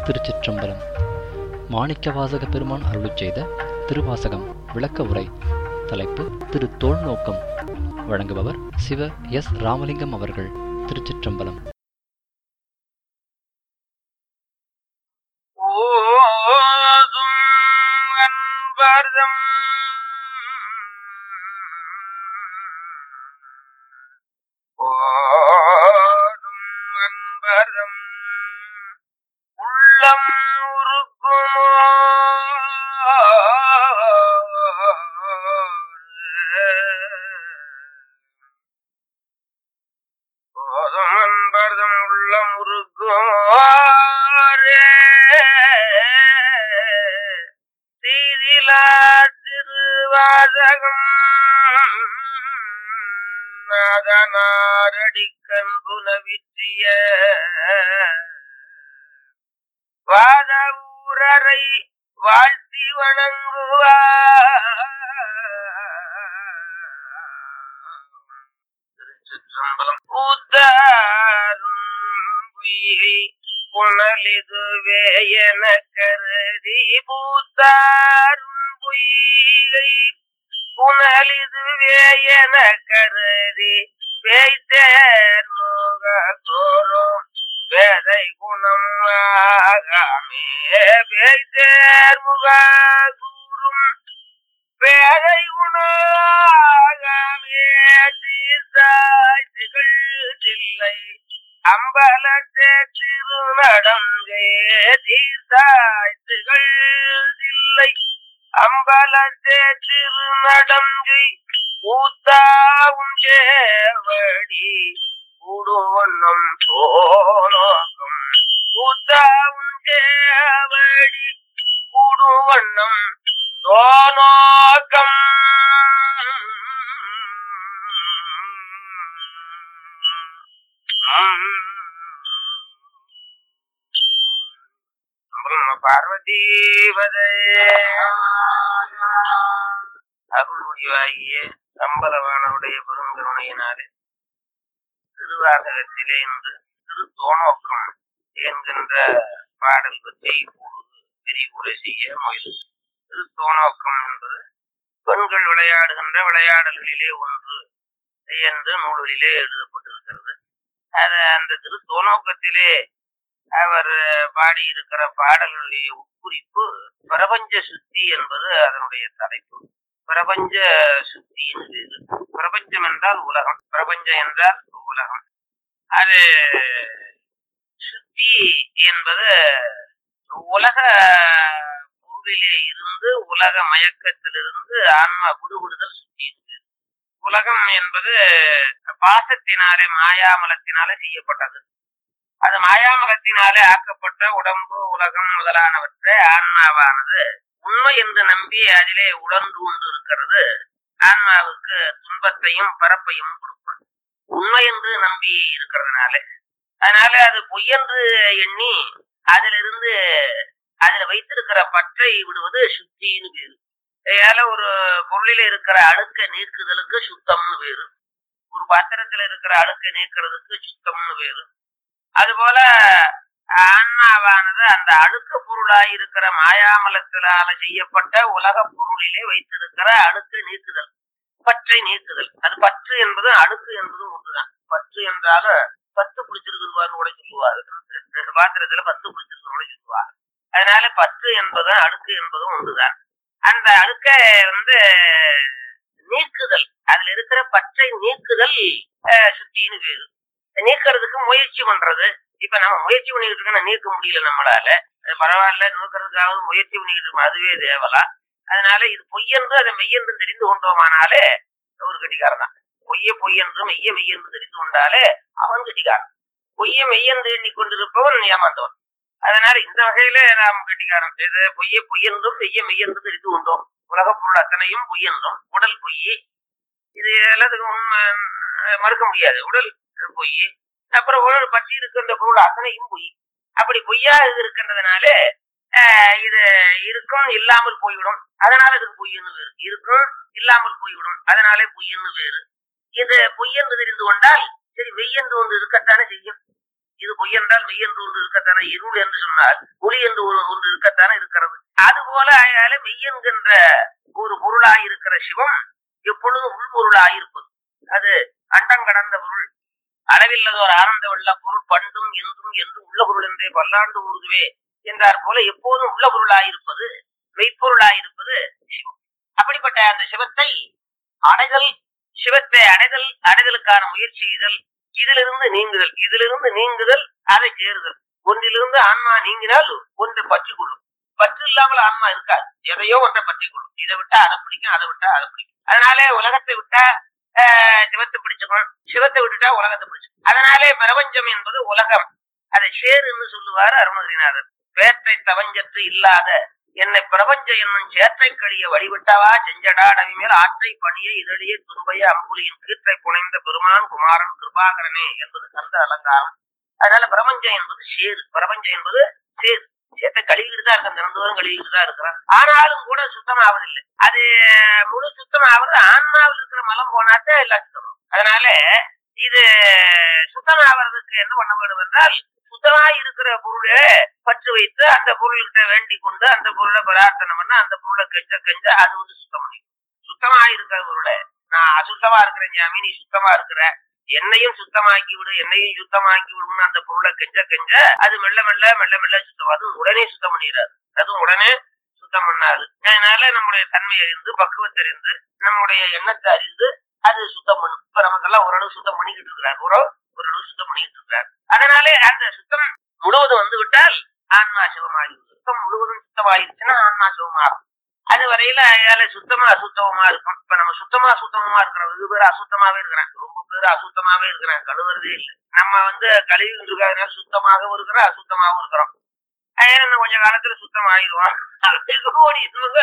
திருச்சிற்றம்பலம் மாணிக்கவாசக பெருமான் அருளுச் செய்த திருவாசகம் விளக்க உரை தலைப்பு திரு தோல்நோக்கம் வழங்குபவர் சிவ எஸ் ராமலிங்கம் அவர்கள் திருச்சிற்றம்பலம் ஓதும் அன்பர்தம் ஓதும் அன்பர்தம் உள்ளம் உருக்குமோ போதும் அன்பர்தம் உள்ளம் உருக்குமாரே தீதிலா திருவாசகம் நாதனாரடிக்கண் புலவிற்றிய வாத ஊரரை வாழ்த்தி வணங்குவார் திருச்சிற்றம்பலம் ஊத்தாரும் பொய்கை புனலிதுவே என கருதி பூத்தாரும் பொய்கை புனலிதுவே என கருதி பேய்த்தேர் முக தோறும் வேதை குணம் ஆகாமே பேய்த்தேர் முக கூறும் வேதை குணாகமே தீர்த்தாய் திகழ்ச்சில்லை அம்பலத்தே திருநடங்கே தீர்த்தாய் திகழ்ச்சில்லை அம்பலத்தே திருநடங்கை ஊத்தாவும் சேவடி கூடுவண்ணம் தோணோகம் ஊத்தாவும் சேவடி கூடுவண்ணம் தோணோகம் பார்வதீபதே அருள்மொழிவாகிய சம்பளவானவுடைய பெருங்கருணையினாலே திருவாசகத்திலே இன்று திரு தோணோக்கம் என்கின்ற பாடல் பற்றி இப்பொழுது விரிவுரை செய்ய முயல் திரு தோணோக்கம் என்பது பெண்கள் விளையாடுகின்ற விளையாடல்களிலே ஒன்று என்று நூல்களிலே எழுதப்பட்டிருக்கிறது அது அந்த திரு தோணோக்கத்திலே அவர் பாடியிருக்கிற பாடல்களுடைய உட்குறிப்பு பிரபஞ்ச சுத்தி என்பது அதனுடைய தலைப்பு பிரபஞ்ச சுத்தின்னு பேரு பிரபஞ்சம் என்றால் உலகம் பிரபஞ்சம் என்றால் உலகம் அது சுத்தி என்பது உலக பொருளிலே இருந்து உலக மயக்கத்திலிருந்து ஆன்மா விடுபடுதல் சுத்தி உலகம் என்பது பாசத்தினாலே மாயாமலத்தினாலே செய்யப்பட்டது அது மாயாமலத்தினாலே ஆக்கப்பட்ட உடம்பு உலகம் முதலானவற்றை ஆன்மாவானது உண்மை என்று நம்பி அதிலே உணர்ந்து கொண்டு இருக்கிறது ஆன்மாவுக்கு துன்பத்தையும் பரப்பையும் கொடுக்கும் உண்மை என்று நம்பி இருக்கிறதுனால அதனால அது பொய்யென்று எண்ணி அதிலிருந்து அதுல வைத்திருக்கிற பற்றை விடுவது சுத்தின்னு பேரு ஏதால ஒரு பொருளில இருக்கிற அழுக்க நீக்குதலுக்கு சுத்தம்னு பேரு ஒரு பாத்திரத்துல இருக்கிற அழுக்க நீக்கிறதுக்கு சுத்தம்னு பேரு அதுபோல ஆன்மாவானது அந்த அழுக்க பொருளாய் இருக்கிற மாயாமலத்தினால செய்யப்பட்ட உலக பொருளிலே வைத்திருக்கிற அழுக்கு நீக்குதல் பற்றை நீக்குதல் அது பற்று என்பது அழுக்கு என்பதும் ஒன்றுதான் பற்று என்றாலும் பத்து பிடிச்சிருக்குன்னு கூட சொல்லுவாரு ரெண்டு பாத்திரத்துல பத்து பிடிச்சிருக்கு கூட சொல்லுவாங்க அதனால பற்று என்பதும் அழுக்கு என்பதும் ஒன்றுதான் அந்த அழுக்க வந்து நீக்குதல் அதுல இருக்கிற பற்றை நீக்குதல் சுத்தின்னு பேரு நீக்கிறதுக்கு முயற்சி பண்றது இப்ப நம்ம முயற்சி பண்ணிட்டு இருக்கோம் நீக்க முடியல நம்மளால அது பரவாயில்ல நோக்கிறதுக்காவது முயற்சி பண்ணிட்டு இருக்கோம் அதுவே தேவலா அதனால இது பொய்யென்று அதை மெய்யென்று தெரிந்து கொண்டோமானாலே ஒரு கட்டிக்காரன் தான் பொய்ய பொய்யென்று மெய்ய மெய்யென்று தெரிந்து கொண்டாலே அவன் கட்டிக்காரன் பொய்ய மெய்யென்று எண்ணிக்கொண்டிருப்பவன் ஏமாந்தவன் அதனால இந்த வகையில நாம் கட்டிக்காரன் செய்த பொய்ய பொய்யென்றும் மெய்ய மெய்யென்று தெரிந்து கொண்டோம் உலகப் பொருள் அத்தனையும் பொய்யென்றும் உடல் பொய் இது எல்லாத்துக்கும் உண்மை மறுக்க முடியாது உடல் பொய் அப்புறம் உடல் பற்றி இருக்கின்ற பொருள் அத்தனையும் பொய் அப்படி பொய்யா இது இருக்கின்றதுனால இது இருக்கும் இல்லாமல் போய்விடும் அதனால இதுக்கு பொய்ன்னு வேறு இருக்கும் இல்லாமல் போய்விடும் அதனாலே பொய்ன்னு வேறு இது பொய்யென்று தெரிந்து கொண்டால் சரி மெய்யென்று ஒன்று இருக்கத்தானே செய்யும் இது பொய் என்றால் மெய் என்று ஒன்று இருக்கத்தானே இருள் என்று சொன்னால் ஒளி என்று ஒரு ஒன்று இருக்கத்தானே இருக்கிறது அதுபோல ஆயால மெய் என்கின்ற ஒரு பொருளாய் இருக்கிற சிவம் எப்பொழுதும் உள்பொருளாய் இருப்பது அது அண்டம் கடந்த பொருள் அளவில்லதோர் ஆனந்த உள்ள பொருள் பண்டும் என்றும் என்றும் உள்ள பொருள் என்றே பல்லாண்டு ஊறுதுவே என்றார் போல எப்போதும் உள்ள பொருளாயிருப்பது மெய்ப்பொருளாயிருப்பது சிவம் அப்படிப்பட்ட அந்த சிவத்தை அடைதல் சிவத்தை அடைதல் அடைதலுக்கான முயற்சி செய்தல் இதிலிருந்து நீங்குதல் இதிலிருந்து நீங்குதல் அதை சேருதல் ஒன்றிலிருந்து ஆன்மா நீங்கினால் ஒன்று பற்றி கொள்ளும் பற்று இல்லாமல் ஆன்மா இருக்காது எதையோ ஒன்றை பற்றி கொள்ளும் இதை விட்டா அதை பிடிக்கும் அதை விட்டா அதை பிடிக்கும் அதனாலே உலகத்தை விட்டா ஆஹ், சிவத்தை பிடிச்சுக்கணும் சிவத்தை விட்டுட்டா உலகத்தை பிடிச்சுக்கணும் அதனாலே பிரபஞ்சம் என்பது உலகம் அதை சேருன்னு சொல்லுவார் அருணகிரிநாதர் பேற்றை தவஞ்சற்று இல்லாத என்னை பிரபஞ்ச என்னும் சேற்றை கழிய வழிவிட்டவா செஞ்சடா மேல் ஆற்றை பணிய இதழிய துன்பைய அம்புலியின் கீற்றை புனைந்த பெருமான் குமாரன் கிருபாகரனே என்பது கந்த அலங்காரம் அதனால பிரபஞ்சம் என்பது சேரு பிரபஞ்சம் என்பது சேரு சேத்தை கழுவிட்டு தான் இருக்கான் தினந்தோறும் கழுவிட்டு தான் இருக்கிறான் ஆனாலும் கூட சுத்தமாவதில்லை அது முழு சுத்தமாவது ஆன்மாவில் இருக்கிற மலம் போனாத்தான் எல்லாம் சுத்தமாகும் அதனால இது சுத்தமாவதற்கு என்ன பண்ண வேண்டும் என்றால் சுத்தமாய் இருக்கிற பொருளை பற்று வைத்து அந்த பொருள்கிட்ட வேண்டிக் கொண்டு அந்த பொருளை பிரார்த்தனை பண்ண அந்த பொருளை கெஞ்ச கெஞ்ச அது வந்து சுத்தம் பண்ணிக்கும் சுத்தமா இருக்கிற பொருளை நான் அசுத்தமா இருக்கிறேன் ஜாமி நீ சுத்தமா இருக்கிற என்னையும் சுத்தமாக்கி விடு என்னையும் சுத்தமாக்கி விடும்னு அந்த பொருளை கெஞ்ச கெஞ்ச அது மெல்ல மெல்ல மெல்ல மெல்ல சுத்தம் அது உடனே சுத்தம் பண்ணிடாது அது உடனே சுத்தம் பண்ணாது அதனால நம்முடைய தன்மை அறிந்து பக்குவத்தை அறிந்து நம்முடைய எண்ணத்தை அறிந்து அது சுத்தம் பண்ணும் இப்ப நமக்கெல்லாம் ஓரளவு சுத்தம் பண்ணிக்கிட்டு இருக்கிறார் ஓரளவு ஓரளவு சுத்தம் பண்ணிக்கிட்டு இருக்கிறார் அதனாலே அந்த சுத்தம் முழுவதும் வந்து விட்டால் ஆன்மா சிவமாகி சுத்தம் முழுவதும் சுத்தமாயிருச்சுன்னா ஆன்மா சிவமாகும் அது வரையில அயால சுத்தமா அசுத்தமா இருக்கும் இப்ப நம்ம சுத்தமா சுத்தமா இருக்கிறோம் வெகு பேர் அசுத்தமாவே இருக்கிறாங்க ரொம்ப பேர் அசுத்தமாவே இருக்கிறாங்க கழுவுறதே இல்லை நம்ம வந்து கழுவிட்டு இருக்கிறதுனால சுத்தமாகவும் இருக்கிறோம் அசுத்தமாகவும் இருக்கிறோம் அயன இன்னும் கொஞ்ச காலத்துல சுத்தமாகிடுவான் வெகு கோடி இவங்க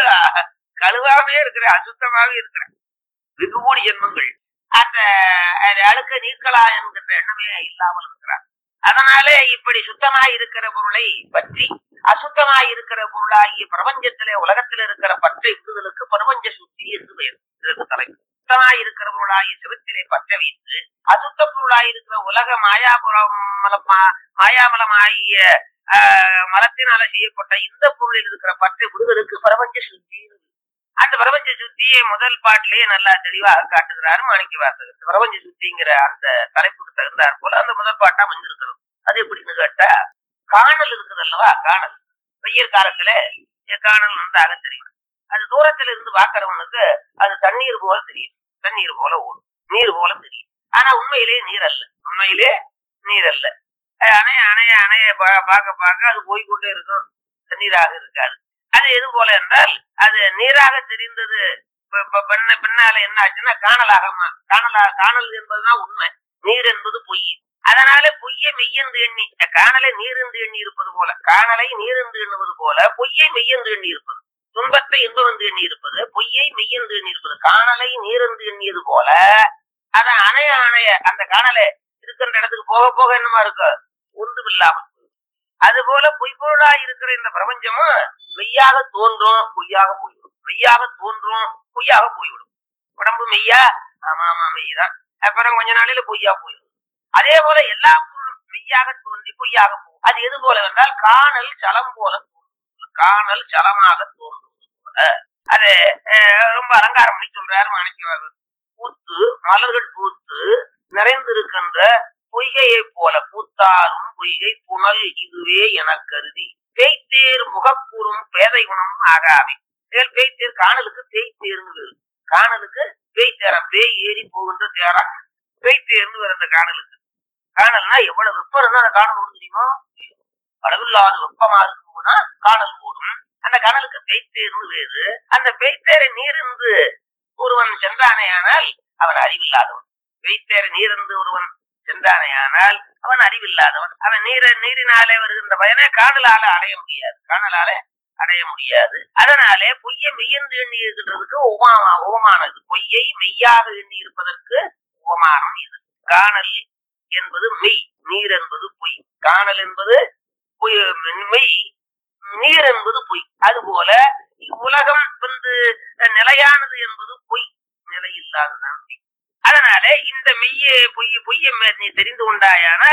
கழுவாமே இருக்கிற அசுத்தமாவே இருக்கிறேன் வெகு கோடி ஜென்மங்கள் அந்த அது அழுக்க நீக்கலா என்கின்ற எண்ணமே இல்லாமல் இருக்கிறார் அதனாலே இப்படி சுத்தமாய் இருக்கிற பொருளை பற்றி அசுத்தமாய் இருக்கிற பொருளாகிய பிரபஞ்சத்திலே உலகத்தில் இருக்கிற பற்றை விடுதலுக்கு பிரபஞ்ச சுத்தி என்று பெயர் இதற்கு தலைப்பு சுத்தமாய் இருக்கிற பொருளாகிய சிவத்திலே பற்ற வைத்து அசுத்த பொருளாய் இருக்கிற உலக மாயாபுரம் மலமா- மாயாமலமாகிய ஆஹ், மலத்தினால செய்யப்பட்ட இந்த பொருளில் இருக்கிற பற்றை விடுதலுக்கு பிரபஞ்ச சுத்தி அந்த பிரபஞ்ச சுத்தியை முதல் பாட்டிலேயே நல்லா தெளிவாக காட்டுகிறார் மாணிக்க வாசகர் பிரபஞ்ச சுத்திங்கிற அந்த தலைப்புக்கு தகுந்தார் போல அந்த முதல் பாட்டா வந்திருக்கிறது அது எப்படின்னு கேட்டா காணல் இருக்குது அல்லவா காணல் வெய்யற் காலத்துல இந்த காணல் நன்றாக தெரியும் அது தூரத்துல இருந்து பாக்குறவனுக்கு அது தண்ணீர் போல தெரியும் தண்ணீர் போல ஓடும் நீர் போல தெரியும் ஆனா உண்மையிலே நீர் அல்ல உண்மையிலே நீர் அல்ல அஹ் அணைய அணைய அணைய பா- பார்க்க பார்க்க அது போய்கொண்டே இருக்கும் தண்ணீராக இருக்காது அது எது போல என்றால் அது நீராக தெரிந்தது ப- ப- பின்ன- பின்னால என்ன ஆச்சுன்னா காணலாக மா- காணலா காணல் என்பதுதான் உண்மை நீர் என்பது பொய் அதனால பொய்யை மெய்யென்று எண்ணி காணலை நீர் என்று எண்ணி இருப்பது போல காணலை நீர் என்று எண்ணுவது போல பொய்யை மெய்யென்று எண்ணி இருப்பது துன்பத்தை இன்பம் என்று எண்ணி இருப்பது பொய்யை மெய்யென்று எண்ணி இருப்பது காணலை நீர் என்று எண்ணியது போல அத அணைய அணைய அந்த காணலை இருக்கின்ற இடத்துக்கு போக போக என்னமா இருக்கு ஒன்றும் இல்லாமல் போயிடும். அது போல பொய்பொருளா இருக்கிற இந்த பிரபஞ்சமும் மெய்யாக தோன்றும் பொய்யாக போய்விடும் மெய்யாக தோன்றும் பொய்யாக போய்விடும் உடம்பு மெய்யா ஆமா ஆமா மெய்தான் அப்புறம் கொஞ்ச நாளையில பொய்யா போயிடும் அதே போல எல்லா பொருளும் மெய்யாக தோன்றி பொய்யாக போகும் அது எது போல என்றால் காணல் சலம் போல தோன்றும் காணல் சலமாக தோன்றுவது போல அது அஹ், ரொம்ப அலங்காரம் பண்ணி சொல்றாரு மாணிக்கவாசர் பூத்து மலர்கள் பூத்து நிறைந்திருக்கின்ற பொய்கையை போல பூத்தாரும் பொய்கை புனல் இதுவே எனக் கருதி பேய்த்தேர் முகக்கூறும் பேதை குணம் ஆகாமே பேர் பேய்த்தேர் காணலுக்கு பேய்த்தேர்னு காணலுக்கு பேய்த்தேரம் பேய் ஏறி போகின்ற தேரா பேய்த்தேர்னு வர அந்த காணலுக்கு காணல்னா எவ்வளவு வெப்பம் இருந்தா அந்த காணல் ஓடும் தெரியுமா அளவில்லாத வெப்பமா இருக்கும் போதுனா காணல் ஓடும் அந்த காணலுக்கு பேய்த்தேர்னு வேறு அந்த பேய்த்தேரை நீரிருந்து ஒருவன் சென்றானேயானால் அவன் அறிவில்லாதவன் பேய்த்தேர நீரிருந்து ஒருவன் சென்றானேயானால் அவன் அறிவில்லாதவன் அவன் நீர நீரினாலே வருகின்ற பயனை காணலால அடைய முடியாது காணலால அடைய முடியாது அதனாலே பொய்யை மெய்யென்று எண்ணி இருக்கின்றதுக்கு உபமா உபமானது பொய்யை மெய்யாக எண்ணி இருப்பதற்கு உபமானம் இது காணல் என்பது மெய் நீர் என்பது பொய் காணல் என்பது பொய் மெய் நீர் என்பது பொய் அதுபோல உலகம் வந்து நிலையானது என்பது பொய் நிலையில்லாததான் மெய் அதனால இந்த மெய்ய பொய் பொய்யை மெ- நீ தெரிந்து கொண்டாயானால்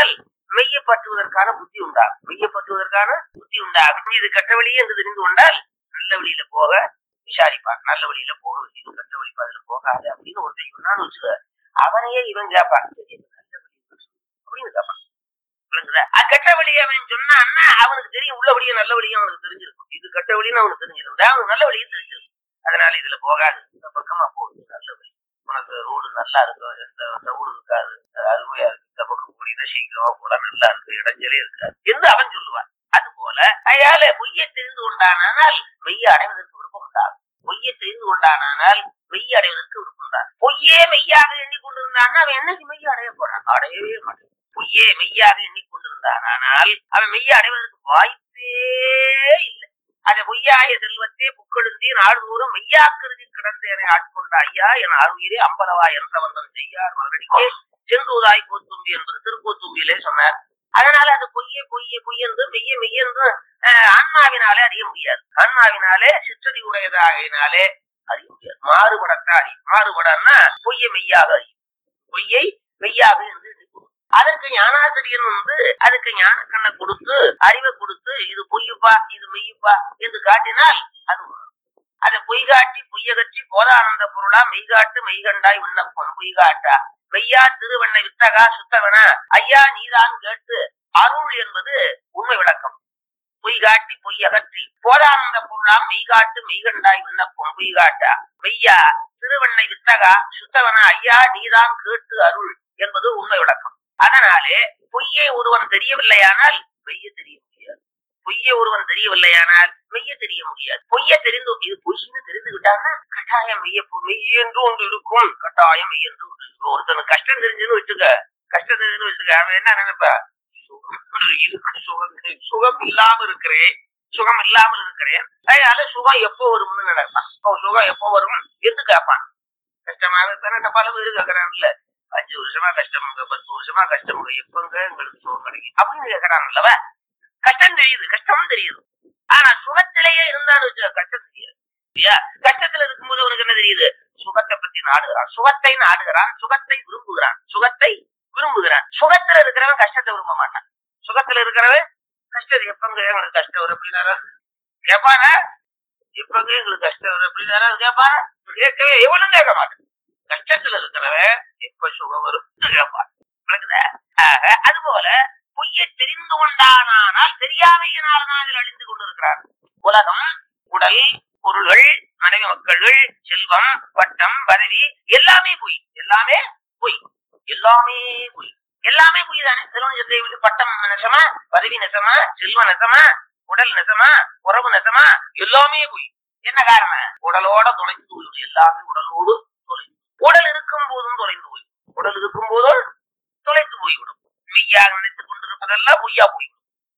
மெய்யை பற்றுவதற்கான புத்தி உண்டாகும் மெய்யை பற்றுவதற்கான புத்தி உண்டாகும் இது கெட்ட வழியே என்று தெரிந்து கொண்டால் நல்ல வழியில போக விசாரிப்பான் நல்ல வழியில போக இது கெட்ட வழி அதுல போகாது அப்படின்னு ஒருத்தர் சொன்னான்னு வச்சுக்க அவனையே இவன் கேட்பான் சரி, இது நல்ல வழி அப்படின்னு கேட்பான் விளங்குதா? அஹ் கெட்ட வழி அவன் சொன்னான்னா அவனுக்கு தெரியும் உள்ள வழியும் நல்ல வழியும் அவனுக்கு தெரிஞ்சிருக்கும் இது கெட்ட வழின்னு அவனுக்கு தெரிஞ்சிருக்கும் அவனுக்கு நல்ல வழியும் தெரிஞ்சிருக்கும் அதனால இதுல போகாது இந்த பக்கமா போகுது நல்ல வழி உனக்கு ரோடு நல்லா இருக்கும் எந்த சவுடு இருக்காது அருமையா இருக்கு இந்த பக்கம் கூடினா சீக்கிரமா போல நல்லா இருக்கு இடைஞ்சலே இருக்காது என்று அவன் சொல்லுவான் அது போல அயால பொய்யை தெரிந்து கொண்டானால் மெய்யை அடைவதற்கு விருப்பம் உண்டாகும் பொய்யை தெரிந்து கொண்டானால் மெய்யை அடைவதற்கு விருப்பம் உண்டாகும் பொய்யே மெய்யாக எண்ணிக்கொண்டிருந்தான்னா அவன் என்னைக்கு மெய்யை அடைய போறான் அடையவே மாட்டான் பொய்யே மெய்யாக எண்ணிக்கொண்டிருந்தான் ஆனால் அவன் மெய்யை அடைவதற்கு வாய்ப்பே இல்லை அந்த பொய்யாய செல்வத்தே புக்கெழுந்தி நாடுதோறும் மெய்யாக்கிருதி கிடந்தேனை ஆட்கொண்ட ஐயா என அருயிரே அம்பலவா என்றவந்தன் செய்யார் மறுபடிக்கே செந்தூதாய் கோத்தும்பி என்பது திருக்கோத்தும்பியிலே சொன்னார் அதனால அந்த பொய்யே பொய்யே பொய்யென்று மெய்ய மெய்யென்று அஹ், ஆன்மாவினாலே அறிய முடியாது ஆன்மாவினாலே சிற்றறி உடையதாகினாலே அறிய முடியாது மாறுபடத்தான் அறியும் மாறுபடன்னா பொய்யை மெய்யாக அறியும் பொய்யை மெய்யாக என்று எண்ணிக்கொள்ளும். அதற்கு ஞானாசிரியன் வந்து அதுக்கு ஞான கண்ணை கொடுத்து அறிவை கொடுத்து இது பொய்யுப்பா இது மெய்யுப்பா என்று காட்டினால் அது உணரும். அதை பொய் காட்டி பொய்யகற்றி போதானந்த பொருளா மெய்காட்டு மெய்கண்டாய் விண்ணப்பம் பொய்காட்டா மெய்யா திருவண்ணை வித்தகா சுத்தவனா ஐயா நீதான் கேட்டு அருள் என்பது உண்மை விளக்கம் பொய் காட்டி பொய் அகற்றி போதானந்த பொருளாம் மெய்காட்டு மெய்கண்டாய் விண்ணப்பம் பொய்காட்டா மெய்யா திருவண்ணை வித்தகா சுத்தவனா ஐயா நீதான் கேட்டு அருள் என்பது உண்மை விளக்கம் அதனாலே பொய்யை ஒருவன் தெரியவில்லையானால் மெய்ய தெரிய முடியாது பொய்யை ஒருவன் தெரியவில்லையானால் மெய்ய தெரிய முடியாது பொய்ய தெரிந்து இது பொய்ன்னு தெரிந்துகிட்டான்னா கட்டாயம் மெய்ய பொ- மெய் என்று ஒன்று இருக்கும் கட்டாயம் மெய் என்று ஒன்று இருக்கும். ஒருத்தனுக்கு கஷ்டம் தெரிஞ்சுன்னு வச்சுக்க கஷ்டம் தெரிஞ்சுன்னு வச்சுக்க அவன் என்ன நினைப்பா சுகம் இருக்கு சுகம் சுகம் இல்லாம இருக்கிறேன் சுகம் இல்லாமல் இருக்கிறேன் அதனால சுகம் எப்போ வரும்னு நினைப்பான் இப்போ சுகம் எப்போ வரும் என்று கேட்பான் கஷ்டமாக இருப்பேன் பல பேர் கேட்கறான்ல அஞ்சு வருஷமா கஷ்டமுங்க பத்து வருஷமா கஷ்டமுங்க எப்பங்க எங்களுக்கு சுகம் கிடைக்கும் அப்படின்னு கேட்கறாங்கல்லவ கஷ்டம் தெரியுது கஷ்டமும் தெரியுது ஆனா சுகத்திலேயே இருந்தாலும் வச்சுக்க, கஷ்டம் தெரியாது இல்லையா கஷ்டத்துல இருக்கும்போது அவனுக்கு என்ன தெரியுது சுகத்தை பத்தி நாடுகிறான் சுகத்தை நாடுகிறான் சுகத்தை விரும்புகிறான் சுகத்தை விரும்புகிறான் சுகத்துல இருக்கிறவன் கஷ்டத்தை விரும்ப மாட்டான் சுகத்துல இருக்கிறவன் கஷ்டம் எப்பங்க எங்களுக்கு கஷ்டம் வரும் அப்படின்னாரா கேட்பானா எப்பங்க எங்களுக்கு கஷ்டம் வரும் அப்படின்னாரா கேட்பானா கேட்கவே எவனும் கேட்க மாட்டான் கஷ்டத்துல இருக்கிறவன் எப்ப சுகம் வரும் கேட்பான் விளக்குதா? ஆக அதுபோல பொய்யை தெரிந்து கொண்டானால் தெரியாமையினால் அதில் அழிந்து கொண்டிருக்கிறார் உலகம் உடல் பொருள்கள் மனைவி மக்கள்கள் செல்வம் பட்டம் பதவி எல்லாமே பொய் எல்லாமே பொய் எல்லாமே பொய் எல்லாமே பொய் தானே செல்வம் சந்தை பட்டம் நெசமா பதவி நெசமா செல்வம் நெசமா உடல் நெசமா உறவு நெசமா எல்லாமே பொய் என்ன காரணம் உடலோட தொலைந்து போயிடும் எல்லாமே உடலோடு தொலைந்து உடல் இருக்கும் போதும் தொலைந்து போய் உடல் இருக்கும் போதும் தொலைத்து போய்விடும் மெய்யாக நினைத்துக் கொண்டிருப்பதெல்லாம் பொய்யா போய்விடும்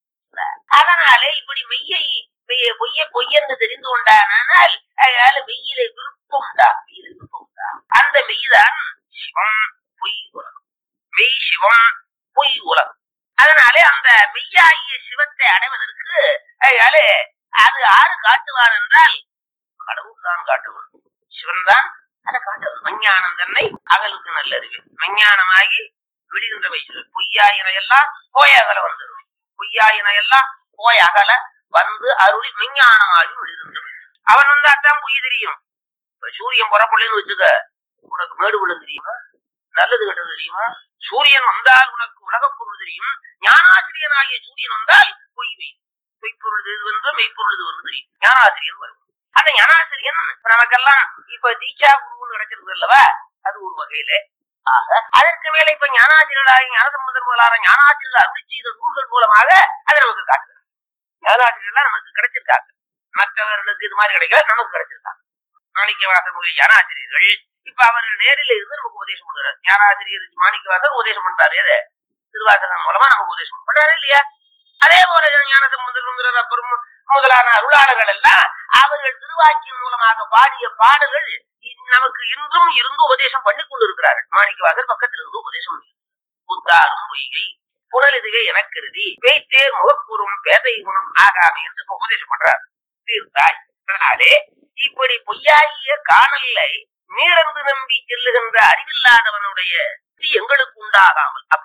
அதனாலே இப்படி மெய்யை மெய்ய பொய்ய பொய்யென்று தெரிந்து கொண்டானால் அதனால மெய்யில விருப்பம் உண்டா மெய்யில விருப்பம் உண்டா அந்த மெய்தான் சிவம் பொய் உலகம் மெய் சிவம் பொய் உலகம் அதனாலே அந்த மெய்யாகிய சிவத்தை அடைவதற்கு அதனால அது யாரு காட்டுவார் என்றால் கடவுள் தான் காட்டுவார் சிவன் தான் அதை காட்டுவார் விஞ்ஞானம் தன்னை அகலுக்கு நல்லறிவு விஞ்ஞானமாகி விடுகின்ற வயசு பொய்யாயின எல்லாம் போய் அகல வந்துடும் பொய்யாயின எல்லாம் போய் அகல வந்து அருளி விஞ்ஞானமாகி விடுகின்ற வயசு அவன் வந்தா தான் பொய் தெரியும் இப்ப சூரியன் புறப்படலன்னு வச்சுக்க உனக்கு மேடு விழும் தெரியுமா நல்லது கெட்டது தெரியுமா சூரியன் வந்தால் உனக்கு உலகப் பொருள் தெரியும் ஞானாசிரியனாகிய சூரியன் வந்தால் பொய் மெய் பொய்ப்பொருள் இது வந்து மெய்ப்பொருள் இது வந்து தெரியும் ஞானாசிரியன் வரும் அந்த ஞானாசிரியன் இப்ப நமக்கெல்லாம் இப்ப தீட்சா குருன்னு கிடைச்சிருக்கு அல்லவா அது ஒரு வகையில ஆக அதற்கு மேல இப்ப ஞானாசிரியர்களாக ஞானசம்பந்தர் முதலான ஞானாசிரியர்கள் அருள் செய்த நூல்கள் மூலமாக அதை நமக்கு காட்டுகிறது ஞானாசிரியர்கள்லாம் நமக்கு கிடைச்சிருக்காங்க மற்றவர்களுக்கு இது மாதிரி கிடைக்கல நமக்கு கிடைச்சிருக்காங்க மாணிக்கவாசர் முதலிய ஞானாசிரியர்கள் இப்ப அவர்கள் நேரில் இருந்து நமக்கு உபதேசம் பண்றாரு ஞானாசிரியர் மாணிக்கவாசர் உபதேசம் பண்றாரு எது திருவாசகம் மூலமா நமக்கு உபதேசம் பண்றாரு இல்லையா அதே போல ஞானசம்பந்தர் அப்புறம் முதலான அருளாளர்கள் எல்லாம் அவர்கள் திருவாக்கியின் மூலமாக பாடிய பாடல்கள் இ- நமக்கு இன்றும் இருந்து உபதேசம் பண்ணி கொண்டிருக்கிறார்கள் மாணிக்கவாசர் பக்கத்தில் இருந்து உபதேசம் பண்ணி புத்தாரும் பொய்கை புனலிதுகை எனக்கருதி பேய்த்தேர் முகக்கூறும் பேதை குணம் ஆகாமை என்று இப்ப உபதேசம் பண்றார் தீர்த்தாய் அதனாலே இப்படி பொய்யாகிய காணலை நீரந்து நம்பி செல்லுகின்ற அறிவில்லாதவனுடைய புத்தி எங்களுக்கு உண்டாகாமல் அப்படி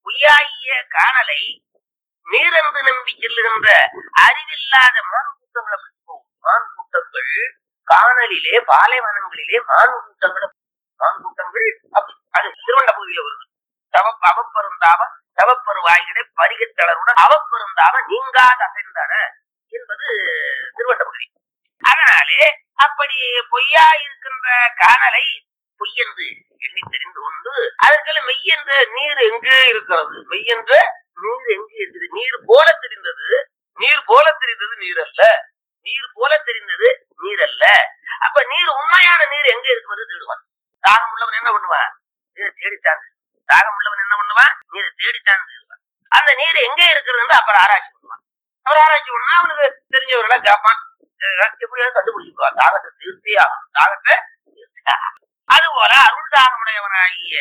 பொய்யாகிய காணலை நீரென்று நம்பி செல்லுகின்ற அறிவில்லாத மான் கூட்டங்களை பிடிச்சு போகும் மான் கூட்டங்கள் காணலிலே பாலைவனங்களிலே மான் கூட்டங்களை மான் கூட்டங்கள் அப்படி அது திருவண்ண பகுதியில வருது தவ அவப்பெருந்தாவ தவப்பெருவாயிலே பரிகத்தளருடன் அவப்பெருந்தாவ நீங்காத அசைந்தன என்பது திருவண்ண பகுதி அதனாலே அப்படி பொய்யா இருக்கின்ற காணலை பொய்யென்று எண்ணி தெரிந்து கொண்டு அதற்குள்ள மெய்யென்ற நீர் எங்கே இருக்கிறது மெய்யென்ற நீர் எங்கே இருக்குது நீர் போல தெரிந்தது நீர் போல தெரிந்தது நீர் அல்ல நீர் போல தெரிந்தது நீர் அல்ல அப்ப நீர் உண்மையான நீர் எங்க இருக்கிறது தேடுவான் தாகம் உள்ளவன் என்ன பண்ணுவான் நீரை தேடித்தான் தாகம் உள்ளவன் என்ன பண்ணுவான் நீரை தேடித்தான் தேடுவான் அந்த நீர் எங்க இருக்கிறது அப்புறம் ஆராய்ச்சி பண்ணுவான் அப்புறம் ஆராய்ச்சி பண்ணா அவனுக்கு தெரிஞ்சவர்களை கேட்பான் எப்படியாவது கண்டுபிடிச்சுக்குவான் தாகத்தை தீர்த்தே ஆகணும் தாகத்தை தீர்த்தே ஆகணும். அதுபோல அருள் தாகமுடையவனாகிய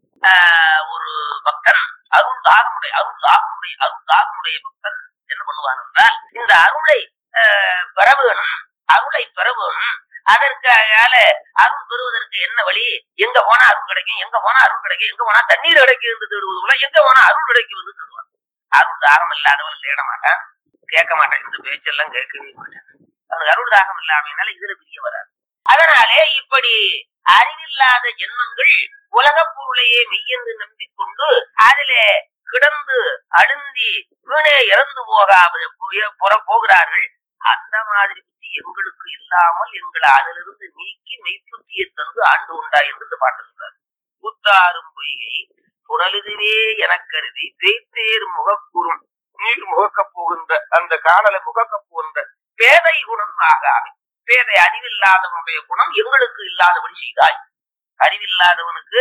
ஆஹ், ஒரு பக்தன் அருள் தாகமுடைய அருள் தாகமுடைய அருள் தாகமுடைய பக்தன் என்ன பண்ணுவான் என்றால் இந்த அருளை ஆஹ், பெற வேணும் அருளை பெற வேணும் அதற்காக அருள் பெறுவதற்கு என்ன வழி எங்க போனா அருள் கிடைக்கும் எங்க போனா அருள் கிடைக்கும் எங்க போனா தண்ணீர் கிடைக்கும் என்று தேடுவது போல எங்க போனா அருள் கிடைக்கும் என்று தேடுவான் அருள் தாகம் இல்லாதவன் தேட மாட்டான் கேட்க மாட்டான் இந்த பேச்செல்லாம் கேட்கவே மாட்டான் அவனுக்கு அருள் தாகம் இல்லாமையினால இதுல பிரிய வராது அதனாலே இப்படி அறிவில்லாத ஜென்மங்கள் உலகப் பொருளையே மெய்யென்று நம்பிக்கொண்டு அதிலே கிடந்து அழுந்தி வீணே இறந்து போகாமல் போய- புற- போகிறார்கள் அந்த மாதிரி புத்தி எங்களுக்கு இல்லாமல் எங்களை அதிலிருந்து நீக்கி மெய்ப்புத்தியை தந்து ஆண்டு உண்டா என்று இந்த பாட்டு சொல்றார் புத்தாரும் பொய்கை புனலுதுவே எனக் கருதி தேய்த்தேர் முகக்குறும் நீர் முகக்கப் போகின்ற அந்த காணலை முகக்கப் போகின்ற பேதை குணம் ஆகாமை பேதை அறிவில்லாதவனுடைய குணம் எங்களுக்கு இல்லாதபடி செய்தாய் அறிவில்லாதவனுக்கு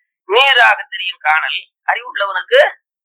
நீராக தெரியும் காணல் அறிவுள்ளவனுக்கு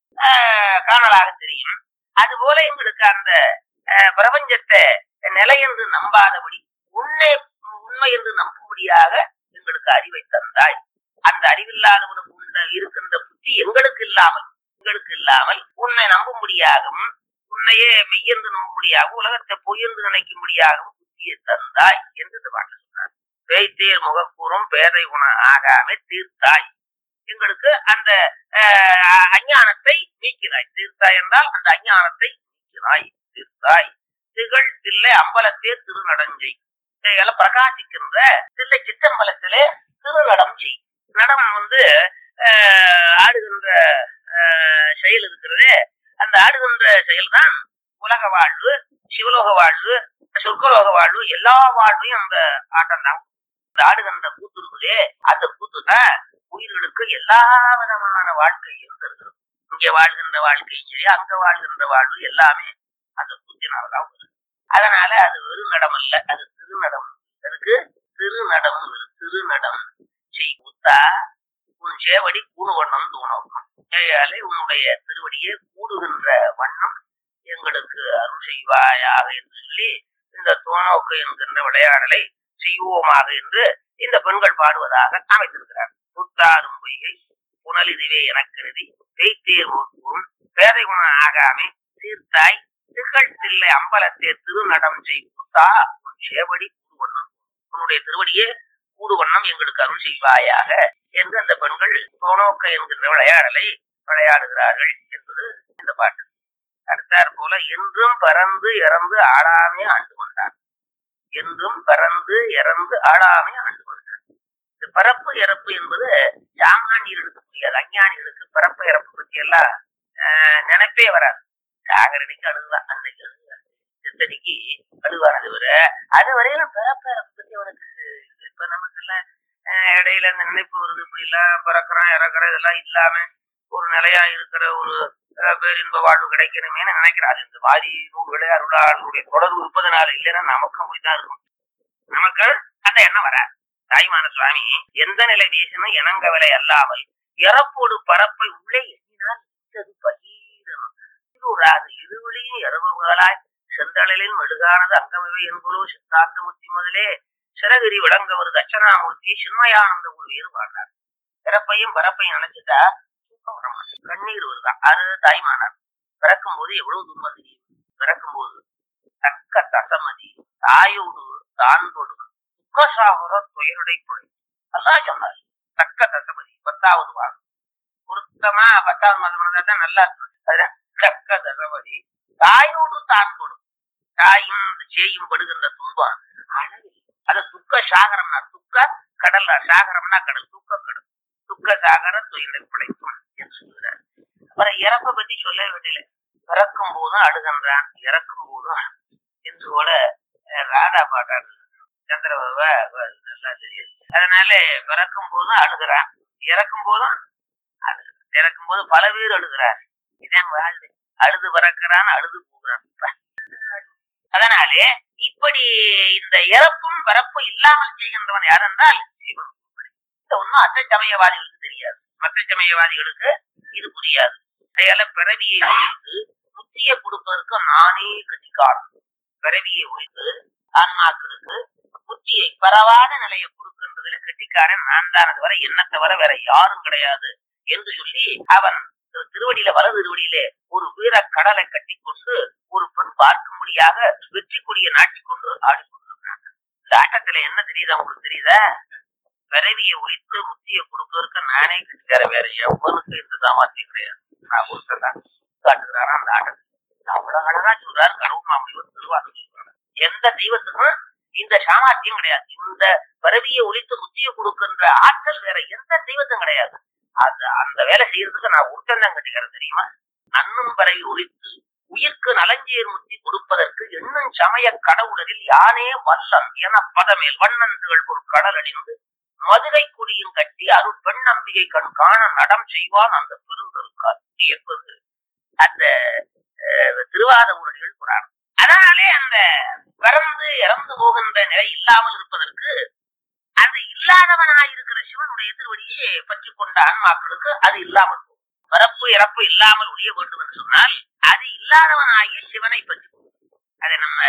ஆஹ், காணலாக தெரியும் அதுபோல எங்களுக்கு அந்த ஆஹ், பிரபஞ்சத்தை நிலை என்று நம்பாதபடி உன்னை உண்மை என்று நம்பும்படியாக எங்களுக்கு அறிவை தந்தாய் அந்த அறிவில்லாதவனுக்கு உண்ட இருக்கின்ற புத்தி எங்களுக்கு இல்லாமல் எங்களுக்கு இல்லாமல் உன்னை நம்பும்படியாகவும் உன்னையே மெய்யென்று நம்பும்படியாகவும் உலகத்தை பொய்யென்று நினைக்கும்படியாகவும் புத்தியை தந்தாய் என்று இந்த பாட்டு சொன்னார் பேய்த்தேர் முகக்கூறும் பேதை குண ஆகாம தீர்த்தாய் எங்களுக்கு அந்த ஆஹ், அஞ்ஞானத்தை நீக்கினாய் தீர்த்தாய் என்றால் அந்த அஞ்ஞானத்தை நீக்கினாய் தீர்த்தாய் திகழ் தில்லை அம்பலத்தே திருநடஞ்சை இதையெல்லாம் பிரகாசிக்கின்ற தில்லை சிற்றம்பலத்திலே திருநடம் செய் நடம் வந்து ஆஹ், ஆடுகின்ற ஆஹ், செயல் இருக்கிறதே அந்த ஆடுகின்ற செயல்தான் உலக வாழ்வு சிவலோக வாழ்வு சொர்க்கலோக வாழ்வு எல்லா வாழ்வையும் அந்த ஆட்டம் தான் இந்த ஆடுகின்ற கூத்து இருக்குதே அந்த கூத்து தான் உயிர்களுக்கு எல்லா விதமான வாழ்க்கையும் தருகிறது இங்க வாழ்கின்ற வாழ்க்கையும் சரி அங்க வாழ்கின்ற வாழ்வு எல்லாமே அந்த கூத்தினாலதான் வருது அதனால அது வெறும் நடம் அல்ல அது திருநடம் அதுக்கு திருநடம் திருநடம் செய் கூத்தா உன் சேவடி கூணு வண்ணம் தூணோக்கம் ஏயாலே உன்னுடைய திருவடியே கூடுகின்ற வண்ணம் எங்களுக்கு அருள் செய்வாயாக என்று சொல்லி இந்த தோணோக்கு என்கின்ற விளையாடலை செய்வோமாக என்று இந்த பெண்கள் பாடுவதாக அமைத்திருக்கிறார் புத்தாரும் பொய்கை புனலிதுவே எனக்கருதி பெய்த்தேர் கூறும் பேதை குணம் ஆகாமே தீர்த்தாய் திகழ் தில்லை அம்பலத்தே திருநடம் செய் புத்தா உன் சேவடி கூடுவண்ணம் உன்னுடைய திருவடியே கூடுவண்ணம் எங்களுக்கு அருள் செய்வாயாக என்று அந்த பெண்கள் தோணோக்க என்கின்ற விளையாடலை விளையாடுகிறார்கள் என்பது இந்த பாட்டு அடுத்தாற் போல என்றும் பறந்து இறந்து ஆளாமே ஆண்டு கொண்டார் என்றும் பறந்து இறந்து ஆளாமே ஆண்டு கொண்டார் இந்த பரப்பு இறப்பு என்பது சாமானியர்களுக்கு புரியாது அஞ்ஞானிகளுக்கு பரப்பு இறப்பு பற்றி எல்லாம் ஆஹ், நினைப்பே வராது சாகரடிக்கு அழுகுதான் அன்னைக்கு அழுகுதான் சித்தடிக்கு அழுவான் அது வர அது வரையிலும் பிறப்பு இறப்பு பத்தி அவனுக்கு இப்ப நமக்கு எல்லாம் ஆஹ், இடையில இந்த நினைப்பு வருது இப்படி எல்லாம் பிறக்கிறோம் இறக்குறோம் இதெல்லாம் இல்லாம ஒரு நிலையா இருக்கிற ஒரு அஹ், பேரின்ப வாழ்வு கிடைக்கணுமேனு நினைக்கிறாரு இந்த மாதிரி நூல்களே அருளாளுடைய தொடர்பு இருப்பதனால இல்லைன்னா நமக்கும் அப்படித்தான் இருக்கும் நமக்கு அந்த எண்ணம் வராது தாய்மான சுவாமி எந்த நிலை வீசணும் இணங்கவிலை அல்லாமல் இறப்போடு பரப்பை உள்ளே எண்ணினால் இட்டது பகீரம் இதுராது இருவழியும் இரவுகளாய் செந்தழலில் மெழுகானது அங்கமிவை என்பதோ சித்தாந்தமூர்த்தி முதலே சிறகிரி விளங்கவர் தட்சணாமூர்த்தி சின்மயானந்த ஒரு வேறுபாடார் பிறப்பையும் பரப்பையும் நினைச்சிட்டா தூக்கம் வர மாட்டேன் கண்ணீர் வருதான் அது தாய்மானார் பிறக்கும் போது எவ்வளவு துன்பம் தெரியும் பிறக்கும் போது தக்க தசமதி தாயோடு தான் தொடும் துக்கசாகர துயருடை புழை அதான் சொன்னார் தக்க தசமதி பத்தாவது வாழ் ஒரு சுத்தமா பத்தாவது மாதம் தான் நல்லா இருக்கும் அதுல தக்க தகவதி தாயோடு தான் கொடும் தாயும் சேயும் படுகின்ற துன்பம் அளவில் அது துக்க சாகரம்னா துக்க கடல் சாகரம்னா கடல் துக்க கடல் துக்க சாகர துயிலை படைக்கும் என்று சொல்கிறார் அப்புறம் இறப்பை பத்தி சொல்ல வேண்டியல பிறக்கும் போதும் அழுகின்றான் இறக்கும் போதும் என்று போல அஹ், ராதா பாட்டார் சந்திரபாபா நல்லா தெரியும் அதனால பிறக்கும் போதும் அழுகிறான் இறக்கும் போதும் அழுகிறான். இறக்கும் போது பல பேர் அழுகிறார் இதான் வாழ்வு அழுது பிறக்கிறான் அழுது போகிறான் அதனாலே இப்படி இந்த இறப்பும் பிறப்பும் இல்லாமல் செய்கின்றவன் யார் என்றால் சிவன் இந்த ஒண்ணும் அச்ச சமயவாதிகளுக்கு தெரியாது மற்ற சமயவாதிகளுக்கு இது புரியாது அதையால பிறவியை ஒழித்து முத்திய கொடுப்பதற்கு நானே கட்டிக்காரன் பிறவியை ஒழித்து ஆன்மாக்களுக்கு புத்தியை பரவாத நிலையை கொடுக்கின்றதுல கெட்டிக்காரன் நான் தான் அது வரை என்ன தவிர வேற யாரும் கிடையாது என்று சொல்லி அவன் திருவடியில வலது திருவடியிலே ஒரு வீர கடலை கட்டிக்கொண்டு ஒரு பெண் பார்க்கும்படியாக வெற்றி கொடியை நாட்டிக்கொண்டு ஆடிக்கொண்டிருக்கிறான் இந்த ஆட்டத்துல என்ன தெரியுதா உங்களுக்கு தெரியுதா பிறவியை ஒழித்து முத்தியை கொடுப்பதற்கு நானே கட்டிக்கார வேற எவனுக்கு இந்த சாமர்த்தியம் கிடையாது நான் ஒருத்தர் தான் காட்டுகிறாரா அந்த ஆட்டத்தை அவ்வளவு அழகா சொல்றாரு கடவுள் மாமனிவர் திருவாரூர் சொல்றாரு எந்த தெய்வத்துக்கும் இந்த சாமர்த்தியம் கிடையாது இந்த பிறவியை ஒழித்து முத்தியை கொடுக்கின்ற ஆற்றல் வேற எந்த தெய்வத்தும் கிடையாது அது அந்த வேலை செய்யறதுக்கு நான் ஒருத்தன் தான் கட்டிக்கிறேன் தெரியுமா நன்னும் பிறவி ஒழித்து உயிர்க்கு நலஞ்சேர் முத்தி கொடுப்பதற்கு எண்ணும் சமய கடவுளரில் யானே வல்லன் என பதமேல் வண்ணந்துகள் ஒரு கடல் அடிந்து மதுரை கொடியும் கட்டி அருள் பெண் நம்பிக்கை கண் காண நடம் செய்வான் அந்த பெருந்தொருக்கால் என்பது அந்த அஹ், திருவாத ஊரடிகள் புராணம் அதனாலே அந்த பிறந்து இறந்து போகின்ற நிலை இல்லாமல் இருப்பதற்கு அது இல்லாதவனாயிருக்கிற சிவனுடைய திருவடியை பற்றி கொண்ட ஆன்மாக்களுக்கு அது இல்லாமல் போகும் பிறப்பு இறப்பு இல்லாமல் ஒழிய வேண்டும் என்று சொன்னால் அது இல்லாதவனாகி சிவனை பற்றி அதை நம்ம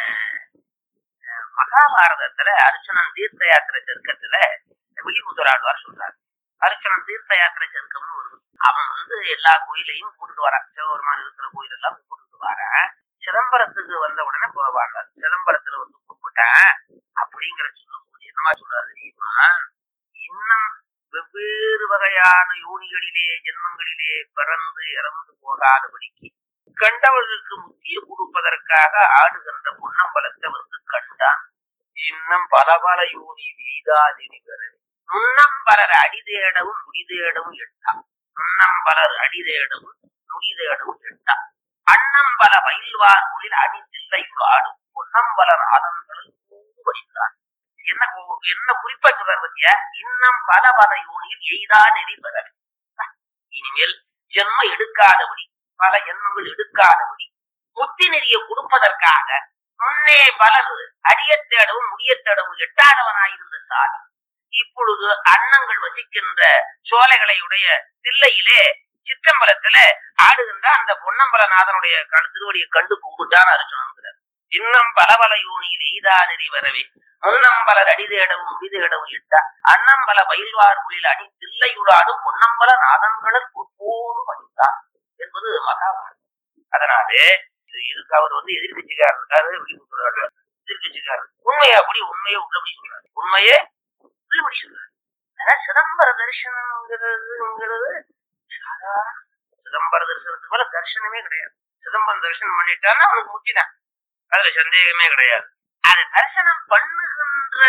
அஹ், மகாபாரதத்துல அர்ச்சுனன் தீர்த்த யாத்திரை செருக்கத்துல விழிமுதராழ்வார் சொல்றார் அர்ச்சுனன் தீர்த்த யாத்திரை செருக்கம்னு ஒரு அவன் வந்து எல்லா கோயிலையும் கூட்டிட்டு வரான் சிவபெருமான் இருக்கிற கோயில் எல்லாம் கூட்டிட்டு வரான் சிதம்பரத்துக்கு வந்த உடனே போவாங்க சிதம்பரத்துல வந்து கூப்பிட்டேன் அப்படிங்கிற சொல்லும்போது என்னமா சொல்றாரு தெரியுமா இன்னும் வெவ்வேறு வகையான யோனிகளிலே ஜென்மங்களிலே பிறந்து இறந்து போகாதபடிக்கு கண்டவர்களுக்கு முத்திய கொடுப்பதற்காக ஆடுகின்ற பொன்னம்பலத்தை வந்து கண்டான் இன்னும் பல பல யோனி எய்தாதிரிகிறது முன்னம் பலர் அடிதேடவும் முடிதேடவும் எட்டாம் முன்னம் பலர் அடிதேடவும் முடிதேடவும் எட்டாம் அன்னம் பல வயல்வார்களில் அணிதில்லை ஆடும் பொன்னம்பலர் ஆனந்தங்கள் படித்தான் என்ன கு- என்ன குறிப்பா சொல்றாரு பத்தியா இன்னும் பல பல யோனியில் எய்தா நெறி பெறவே இனிமேல் ஜென்ம எடுக்காதபடி பல ஜென்மங்கள் எடுக்காதபடி முத்தி நெறியை கொடுப்பதற்காக முன்னே பலர் அடியத் தேடவும் முடியத் தேடவும் எட்டாதவனாயிருந்த சாமி இப்பொழுது அன்னங்கள் வசிக்கின்ற சோலைகளையுடைய தில்லையிலே சிற்றம்பலத்துல ஆடுகின்ற அந்த பொன்னம்பலநாதனுடைய க- திருவடியை கண்டு கும்பிட்டான் அர்ஜுனங்கிறார் இன்னும் பல பல யோனியில் எய்தா நெறி வரவே முன்னம்பலர் அடிதேடவும் முடிதேடவும் இட்டா அன்னம்பல பயில்வார்களில் அடி தில்லையுடாடும் பொன்னம்பல நாதன்களர் ஒப்போடு பணித்தான் என்பது மகாபாரதம் அதனாலே இது இதுக்கு அவர் வந்து எதிர்கட்சிக்காரர் இருக்காரு விழிப்புறாரு எதிர்கட்சிக்காரர் உண்மையை அப்படி உண்மையை உள்ளபடி சொல்றாரு உண்மையே உள்ளபடி சொல்றாரு அதான் சிதம்பர தரிசனம்ங்கிறதுங்கிறது சாதாரண சிதம்பர தரிசனத்துக்கு மேல தரிசனமே கிடையாது சிதம்பரம் தரிசனம் பண்ணிட்டான்னா அவனுக்கு முத்தினான் அதுல சந்தேகமே கிடையாது அது தரிசனம் பண்ணுகின்ற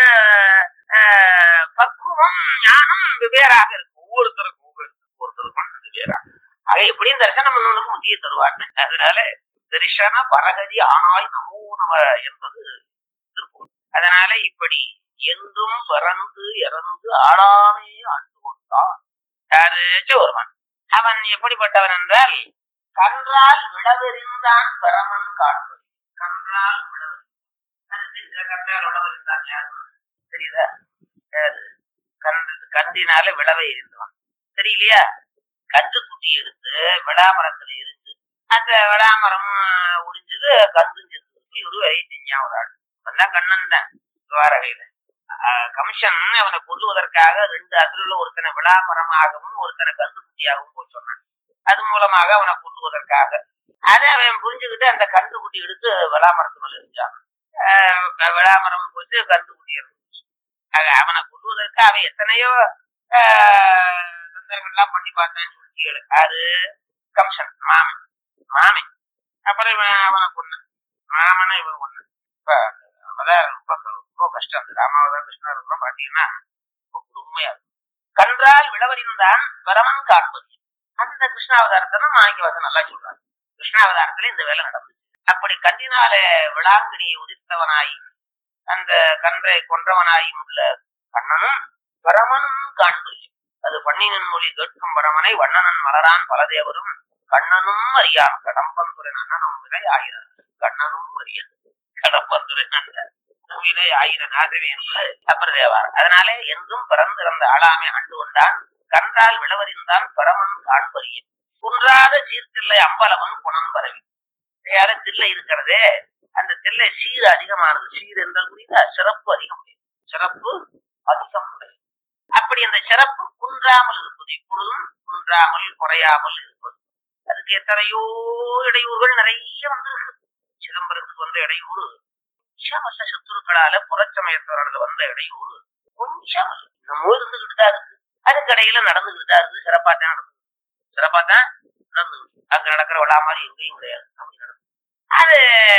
ஆஹ், பக்குவம் ஞானம் வெவ்வேறாக இருக்கு ஒவ்வொருத்தருக்கும் ஒவ்வொரு ஒவ்வொருத்தருக்கும் வெவ்வேறாக ஆக எப்படியும் தரிசனம் பண்ணவனுக்கு முத்திய தருவார் அதனால தரிசன பரகதி ஆனால் நமோ நம என்பது திருப்பூர் அதனால இப்படி என்றும் பிறந்து இறந்து ஆளாமே ஆண்டு கொண்டான் யாரு சிவருமான் அவன் எப்படிப்பட்டவன் என்றால் கன்றால் விளவெறிந்தான் பரமன் காண்பது கன்றால் விளவெறி அது தெரியுதா? கன்றால் விளவெறிந்தான் யாருன்னு தெரியுதா யாரு கன்று கன்றினால விளவை எறிந்தவன் தெரியலையா கன்று குட்டி எடுத்து விளாமரத்துல இருந்து அந்த விளாமரம் ஒடிஞ்சது கன்று செத்து ஒரு வரை செஞ்சான் ஒரு ஆள் அவன்தான் கண்ணன் தான் துவாரகையில ஆஹ் கமிஷன் அவனை கொல்லுவதற்காக ரெண்டு அசுரல ஒருத்தனை விளாமரமாகவும் ஒருத்தனை கன்று குட்டியாகவும் போய் சொன்னான் அது மூலமாக அவனை கொல்லுவதற்காக அதை அவன் புரிஞ்சுக்கிட்டு அந்த கன்று குட்டி எடுத்து விளாமரத்து மேல இருந்தான் விளாமரம் போச்சு கன்று குட்டி இருந்துச்சு ஆக அவனை கொல்லுவதற்கு அவன் எத்தனையோ ஆஹ் தந்திரங்கள்லாம் பண்ணி பார்த்தான்னு சொல்லி இருபத்தி ஏழு ஆறு கம்சன் மாமன் மாமி அப்புறம் இவன் அவனை பொண்ணு மாமனை இவன் பொண்ணு இப்ப அதான் ரொம்ப ரொம்ப கஷ்டம் அந்த ராமாவதாரம் கிருஷ்ணாவதாரம் பாத்தீங்கன்னா ரொம்ப கொடுமையா இருக்கும் கன்றால் விளவறிந்தான் பரமன் காண்பது அந்த கிருஷ்ணாவதாரத்தை தான் மாணிக்கவாசன் நல்லா சொல்றாரு கிருஷ்ணாவதாரத்துல இந்த வேலை நடந்தது அப்படி கண்ணினால விளாங்கினியை உதிர்த்தவனாய் அந்த கன்றை கொன்றவனாயும் உள்ள கண்ணனும் பரமனும் காண்பது அது பண்ணினன் மொழி கேட்கும் பரமனை வண்ணனன் மலரான் பலதேவரும் கண்ணனும் அறியான் கடம்பந்துரை நன்னனும் வினை ஆயிரம் கண்ணனும் அறியன் கடம்பந்துரை நன்னன் வினை ஆயிரம் ஆகவே என்பது அப்பர் தேவார் அதனாலே என்றும் பிறந்திருந்த ஆளாமை ஆண்டு கொண்டான் கண்டால் விளவறிந்தான் பரமன் காண்பறியும் குன்றாத சீர்தில்லை அம்பலவன் குணம் பரவி யார தில்லை இருக்கிறதே அந்த தில்லை சீர் அதிகமானது சீர் என்றால் புரியுதா சிறப்பு அதிகம் சிறப்பு அதிகம் உடையது. அப்படி அந்த சிறப்பு குன்றாமல் இருப்பது எப்பொழுதும் குன்றாமல் குறையாமல் இருப்பது அதுக்கு எத்தனையோ இடையூறுகள் நிறைய வந்திருக்கு சிதம்பரத்துக்கு வந்த இடையூறு கொஞ்சம் வல்ல சத்துருக்களால புறச்சமயத்தவர்கள் வந்த இடையூறு கொஞ்சம் நம்ம இருந்துகிட்டு தான் இருக்கு அதுக்கு இடையில நடந்துகிட்டு தான் இருக்கு சிறப்பா தான் நடந்து சிறப்பா தான் நடந்துகிட்டு அங்க நடக்கிற விழா மாதிரி எங்கேயும் கிடையாது அப்படி நடக்கும் அது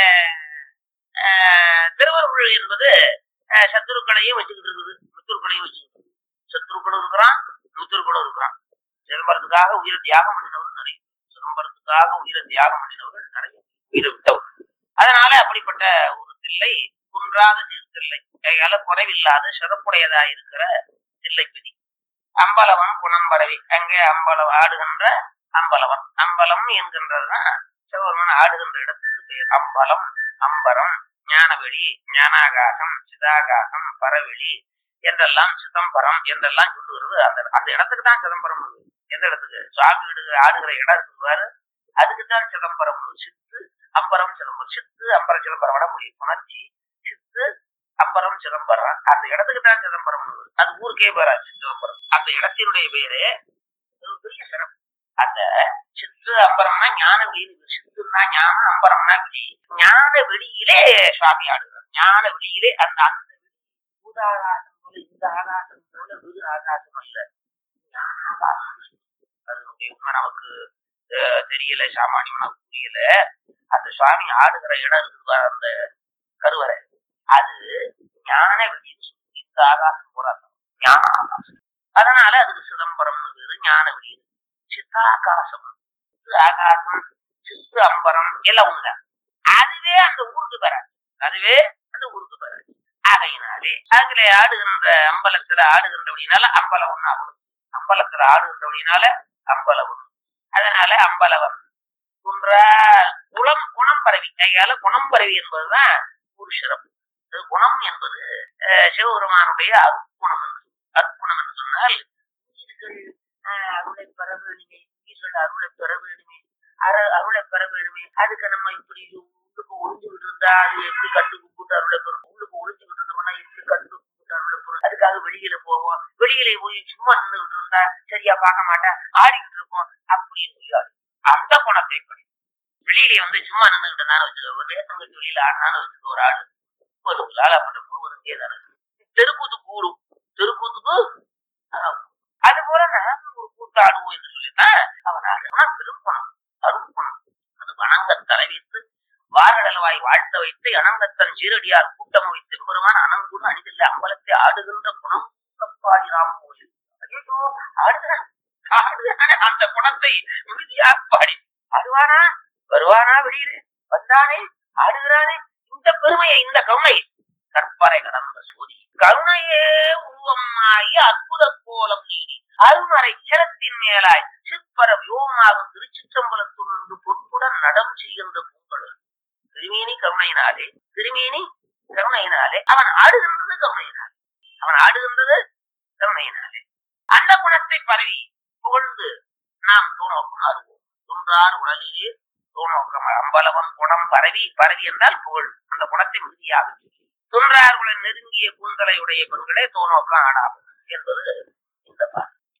ஆஹ், திருவருள் என்பது ஆஹ், சத்துருக்களையும் வச்சுக்கிட்டு இருக்குது மித்துருக்களையும் வச்சுக்கிட்டு இருக்குது. சத்துருக்களும் இருக்கிறான் மித்துருக்களும் இருக்கிறான் சிதம்பரத்துக்காக உயிரை தியாகம் பண்ணினவர்கள் நிறைய சிதம்பரத்துக்காக உயிரை தியாகம் பண்ணினவர்கள் நிறைய உயிரை விட்டவர்கள் அதனால அப்படிப்பட்ட ஒரு தில்லை குன்றாத தில்லை கையால குறைவில்லாத சிறப்புடையதா இருக்கிற தில்லைப்பதி அம்பலவன் குணம் பரவி அங்கே அம்பலம் ஆடுகின்ற அம்பலவன் அம்பலம் என்கின்றதுதான் சிவபெருமன் ஆடுகின்ற இடத்துக்கு பெயர் அம்பலம் அம்பரம் ஞானவெளி ஞானாகாசம் சிதாகாசம் பரவெளி என்றெல்லாம் சிதம்பரம் என்றெல்லாம் சொல்லுகிறது அந்த அந்த இடத்துக்கு தான் சிதம்பரம் இருக்கு. எந்த இடத்துக்கு சுவாமி வீடு ஆடுகிற இடம் இருக்கு பாரு அதுக்கு தான் சிதம்பரம் இருக்கு. சித்து அம்பரம் சிதம்பரம் சித்து அம்பரம் சிதம்பரம் விட முடியும் உணர்ச்சி சித்து அம்பரம் சிதம்பரம் அந்த இடத்துக்கு தான் சிதம்பரம் இருக்கு. அது ஊருக்கே பேராச்சு சிதம்பரம் அந்த இடத்தினுடைய பேரு ஒரு பெரிய சிறப்பு அந்த சித்து அம்பரம்னா ஞான வெளி சித்துன்னா ஞானம் அம்பரம்னா வெளி ஞான வெளியிலே சுவாமி ஆடுகிறார் ஞான வெளியிலே அந்த அந்த வெளி பூதாகாசம் போல இந்த ஆகாசம் போல விரு ஆகாசம் அல்ல ஞான ஆகாசம் அதனுடைய உண்மை நமக்கு அஹ், தெரியல சாமானியம் நமக்கு புரியல அந்த சுவாமி ஆடுகிற இடம் இருக்குது பாரு, அந்த கருவறை அது ஞான வெளின்னு சொல்லி இந்த ஆகாசம் போல அல்ல. ஞான ஆகாசம் அதனால அதுக்கு சிதம்பரம் பேரு ஞான வெளி சித்தாகாசம் சித்து ஆகாசம் சித்து அம்பரம் எல்லாம் ஒண்ணுதான் அதுவே அந்த ஊருக்கு பெறாது அதுவே அந்த ஊருக்கு பெறாது ஆகையினாலே அதுல ஆடுகின்ற அம்பலத்துல ஆடுகின்றபடினால அம்பலம் ஒண்ணாகும் அம்பலத்துல ஆடுகின்றபடினால அம்பலம் ஒண்ணு அதனால அம்பலவன் குன்றா குளம் குணம் பரவி கையால குணம் பரவி என்பதுதான் ஒரு சிறப்பு அது குணம் என்பது அஹ், சிவபெருமானுடைய அருட்குணம் என்று அருட்குணம் என்று சொன்னால் உயிர்கள் அஹ், அருளை பெற வேணுமே உயிர்கள் அருளை பெற வேணுமே அர அருளை பெற வேணுமே அதுக்கு நம்ம இப்படி உள்ளுக்கு ஒளிஞ்சுக்கிட்டு இருந்தா அது எப்படி கண்டு கும்பிட்டு அருளை பெறும் உள்ளுக்கு ஒளிஞ்சுக்கிட்டு இருந்தோம்னா எப்படி கண்டு கும்பிட்டு அருளை பெறும் அதுக்காக வெளியில போவோம் வெளியில போய் சும்மா நின்றுகிட்டு இருந்தா சரியா பார்க்க மாட்டேன் ஆடிக்கிட்டு இருப்போம் அப்படின்னு முடியாது அந்த குணத்தை படி வெளியிலே வந்து சும்மா நின்றுகிட்டு இருந்தாலும் வச்சுக்கோ ஒரு நேசங்கட்டு வெளியில ஆடினாலும் வச்சுக்கோ ஒரு ஆடு ஒரு லாலாப்பட்ட முழுவதும் கேதான தெருக்கூத்து கூடும் தெருக்கூத்துக்கு ஆஹ், அது போல நான் ஒரு கூத்தாடுவோம் என்று சொல்லித்தான் அவன் ஆடுவான் பெரும்பணம் அருப்பணம் அது வணங்க தலைவித்து வாரடலவாய் வாழ்த்த வைத்து அனங்கத்தன் சீரடியார் கூட்டம் வைத்து பெருமான் அனங்குடு அணிதில்லை அம்பலத்தை ஆடுகின்ற குணம் தப்பாடி ராம கோயில் ஐயோ ஆடுகிறான் ஆடுகிறானே அந்த குணத்தை உறுதியாக பாடி ஆடுவானா வருவானா வெளியிலே வந்தானே ஆடுகிறானே இந்த பெருமையை இந்த கருணை கற்பறை கடந்த சோதி கருணையே உருவமாகி அற்புத கோலம் நீடி அருமறை சிரத்தின் மேலாய் சிற்பர வியோகமாகும் திருச்சிற்றம்பலத்துணர்ந்து பொற்புடன் நடம் செய்கின்ற பூங்கடல் திருமேனி கருணையினாலே திருமேனி கருணையினாலே அவன் ஆடுகின்றது கருணையினாலே அவன் ஆடுகின்றது கருணையினாலே அந்த குணத்தை பரவி புகழ்ந்து நாம் தூணோக்கம் ஆடுவோம் துன்றார் உடலிலே தூணோக்கம் அம்பலவன் குணம் பரவி பரவி என்றால் புகழ் அந்த குணத்தை மிகுதியாக சொல்லி துன்றார்களை நெருங்கிய கூந்தலையுடைய பெண்களே தோணோக்கம் ஆடாகும் என்பது இந்த பாட்டு